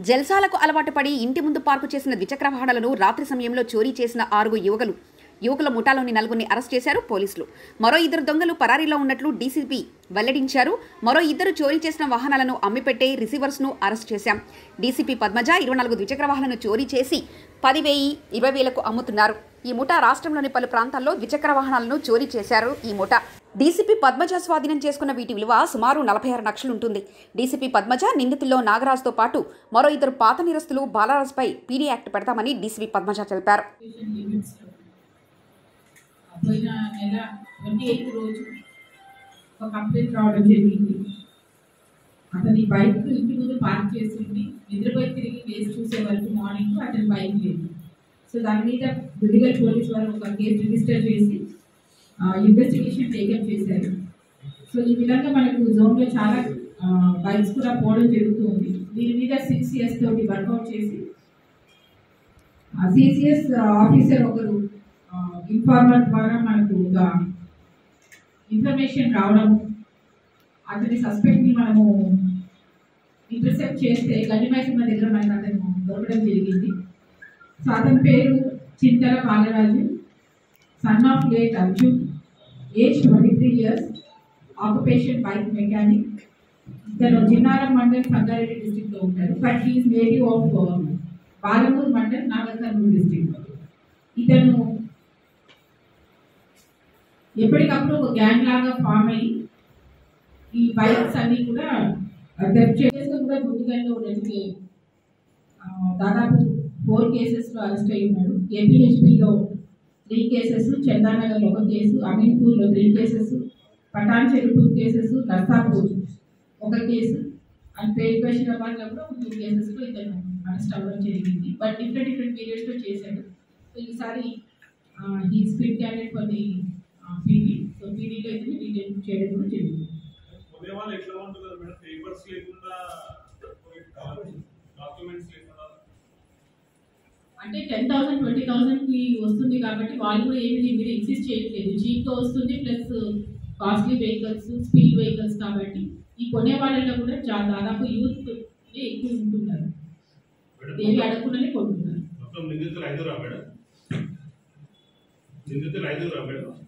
జల్సాలకు అలవాటు పడి ఇంటి ముందు పార్కు చేసిన ద్విచక్ర వాహనాలను రాత్రి సమయంలో చోరీ చేసిన ఆరుగురు యువకులు యువకుల ముఠాలోని నలుగురిని అరెస్ట్ చేశారు పోలీసులు మరో ఇద్దరు దొంగలు పరారీలో ఉన్నట్లు డీసీపీ వెల్లడించారు మరో ఇద్దరు చోరీ చేసిన వాహనాలను అమ్మిపెట్టే రిసీవర్స్ను అరెస్ట్ చేశాం డీసీపీ పద్మజ ఇరవై నాలుగు ద్విచక్ర వాహనాలను చోరీ చేసి పది వెయ్యి ఇరవై వేలకు అమ్ముతున్నారు ఈ ముఠా రాష్ట్రంలోని పలు ప్రాంతాల్లో ద్విచక్ర వాహనాలను చోరీ చేశారు ఈ ముఠా డీసీపీ పద్మజ స్వాధీనం చేసుకున్న వీటి విలువ సుమారు నలభై ఆరు లక్షలు ఉంటుంది డీసీపీ పద్మజ నిందితుల్లో నాగరాజుతో పాటు మరో ఇద్దరు పాత నిరస్తులు బాలరాజుపై పీడీ యాక్ట్ పెడతామని డీసీపీ పద్మజ తెలిపారు లిమిట్స్లో పోయిన నెల ట్వంటీ ఎయిత్ రోజు ఒక కంప్లైంట్ రావడం జరిగింది అతని బైక్ ఇంటి ముందు పార్క్ చేసింది నిద్రపోయి తిరిగి లేచి చూసే వరకు మార్నింగ్ అతని బైక్ లేదు సో దాని మీద గుడిగల్ పోలీస్ వారు ఒక కేసు రిజిస్టర్ చేసి ఇన్వెస్టిగేషన్ టేకప్ చేశారు సో ఈ విధంగా మనకు జోన్లో చాలా బైక్స్ కూడా పోవడం జరుగుతుంది దీని మీద సిక్స్ ఇయర్స్ తోటి వర్కౌట్ చేసి సిసిఎస్ ఆఫీసర్ ఒకరు ఇన్ఫార్మర్ ద్వారా మనకు ఒక ఇన్ఫర్మేషన్ రావడం అతని సస్పెక్ట్ని మనము ఇంటర్సెప్ట్ చేస్తే గండిమైసమ్మ దగ్గర మనకు అతను దొరకడం జరిగింది సో అతని పేరు Chintala Balaraju son of late Arjun age twenty three years occupation bike mechanic ఇతను జిన్నారం మండల్ సంగారెడ్డి డిస్ట్రిక్ట్లో ఉంటారు but he's native of Palamuru mandal Nagarkurnool district ఇతను ఎప్పటికప్పుడు ఒక గ్యాంగ్ లాగా ఫామ్ అయ్యి ఈ బైక్స్ అన్ని కూడా థెఫ్ట్ చేస్తూ కూడా గుండిగల్లో రెండు ఆ, దాదాపు ఫోర్ కేసెస్లో అరెస్ట్ అయి ఉన్నాడు ఏపీహెచ్పిలో త్రీ కేసెస్ చందానగర్లో ఒక కేసు అమీన్పూర్లో three cases Patancheru two cases Narsapur ఒక కేసు అండ్ పేరు బషీరాబాద్లో కూడా ఒక టూ కేసెస్లో ఇతను అరెస్ట్ అవ్వడం జరిగింది బట్ డిఫరెంట్ డిఫరెంట్ పీరియడ్స్లో చేశాడు సో ఈసారి ఈ speed candidate for the PD so పీడీలో అయితే డీటెయిల్ చేయడం కూడా జరిగింది కొనే వాళ్ళు ఎట్లా ఉంటుంది కదా మేడం పేపర్స్ లేకుండా డాక్యుమెంట్స్ లేకుండా అంటే టెన్ థౌసండ్ ట్వంటీ థౌసండ్కి వస్తుంది కాబట్టి వాళ్ళు కూడా ఏమి దీని మీద ఇన్సిస్ట్ చేయట్లేదు చీప్గా వస్తుంది plus costly vehicles speed vehicles కాబట్టి ఈ కొనే వాళ్ళలో కూడా చా- దాదాపు యూత్ ఎక్కువ ఉంటున్నారు ఏమి అడగకుండానే కొంటున్నారు మొత్తం నిందితులు ఐదురా మేడం నిందితులు ఐదురా మేడం